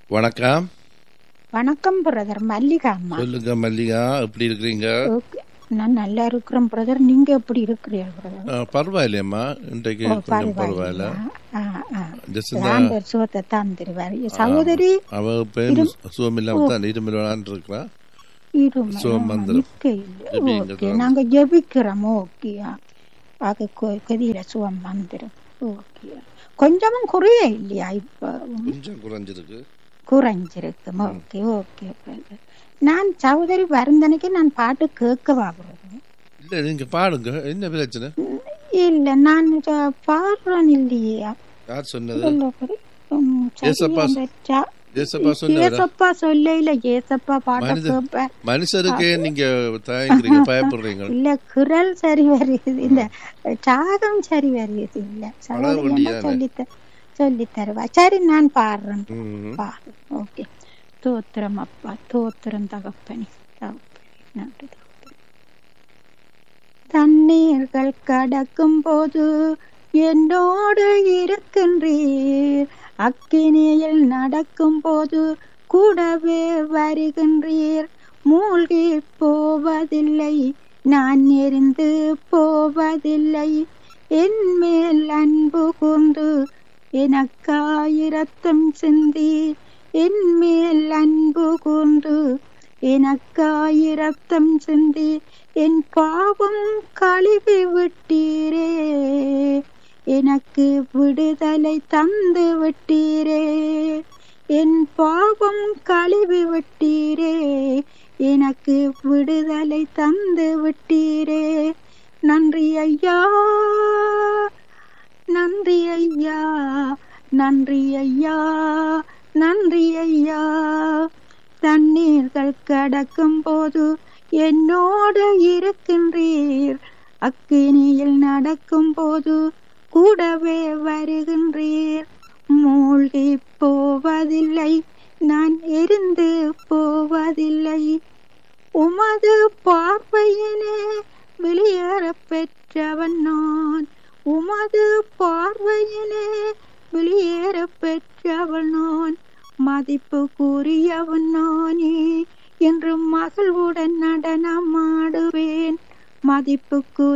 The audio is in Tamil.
வணக்கம் வணக்கம் பிரதர் மல்லிகா அம்மா சொல்லுங்க மல்லிகா எப்படி இருக்கிறீங்க ஓகே நான் நல்லா இருக்கிறேன் பிரதர் நீங்க எப்படி இருக்கிறீர்கள் பிரதர் ஆ, பரவாயில்லையம்மா இன்றைக்கு ஓ கொஞ்சம் பரவாயில்ல ஆ, ஆ. ஜஸ்ட் இந்த ஆண்டவர் சுகத்தை தந்துருவார் சகோதரி அவ பேர் சுகம் இல்லாம தான் இருமல் விளாண்டு இருக்கிறா இருமல் சுகம் வந்துரும். நிக்க இல்லை ஜெபிங்க ஓகே நாங்க ஜெபிக்கிறோம் ஓகே அது கதியில சுகம் வந்துடும் ஓகே கொஞ்சமும் குறைய இல்லையா இப்ப கொஞ்சம் குறைஞ்சிருக்கு குறைஞ்சிருக்கு ஓகே ஓகே பிரதர் நான் சகோதரி வருந்தனைக்கு நான் பாட்டு கேட்கவா பிரதர் இல்ல நீங்க பாடுங்க என்ன பிரச்சனை இல்ல நான் இத பாடுறேன் இல்லையே யார் சொன்னது இல்ல பிரதர். உம், சரி, ஏசப்பா அந்த ச- ஏசப்பா சொன்னவரா ஏசப்பா சொல்ல இல்ல ஏசப்பா பாட்ட மனித- கேட்பேன் மனுஷருக்கே நீங்க தயங்குறீங்க பயப்படுறீங்க இல்ல குரல் சரி வருது இல்ல சாகம் சரி வருது இல்ல சகோதரி வேண்டியதானே? சொல்லித்த சொல்லி தருவா சரி நான் பாடுறேன் ம். பாடு ஓகே தோத்திரம் அப்பா தோத்திரம் தகப்பனி தகப்பனி நன்றி தகப்பனே. தண்ணீர்கள் கடக்கும் போது என்னோடு இருக்கின்றீர் அக்கினியில் நடக்கும் போது கூடவே வருகின்றீர் மூழ்கி போவதில்லை நான் எரிந்து போவதில்லை என் மேல் அன்பு கூர்ந்து எனக்காயிரத்தம் சிந்தி என் மேல் அன்பு கூர்ந்து எனக்காயிரத்தம் சிந்தி என் பாவம் கழுவி விட்டீரே எனக்கு விடுதலை தந்து விட்டீரே என் பாவம் கழுவி விட்டீரே எனக்கு விடுதலை தந்து விட்டீரே நன்றி ஐயா நன்றி ஐயா நன்றி ஐயா நன்றி ஐயா தண்ணீர்கள் கடக்கும் போது என்னோடு இருக்கின்றீர் அக்கினியில் நடக்கும் போது கூடவே வருகின்றீர் மூழ்கி போவதில்லை நான் எரிந்து போவதில்லை உமது பார்வையினே வெளியேற பெற்றவன் நான் உமது பார்வையினே வெளியேற பெற்றவன் நான் மதிப்பு கூறியவன் நானே என்று மகிழ்வுடன் நடனமாடுவேன் மதிப்புக்கு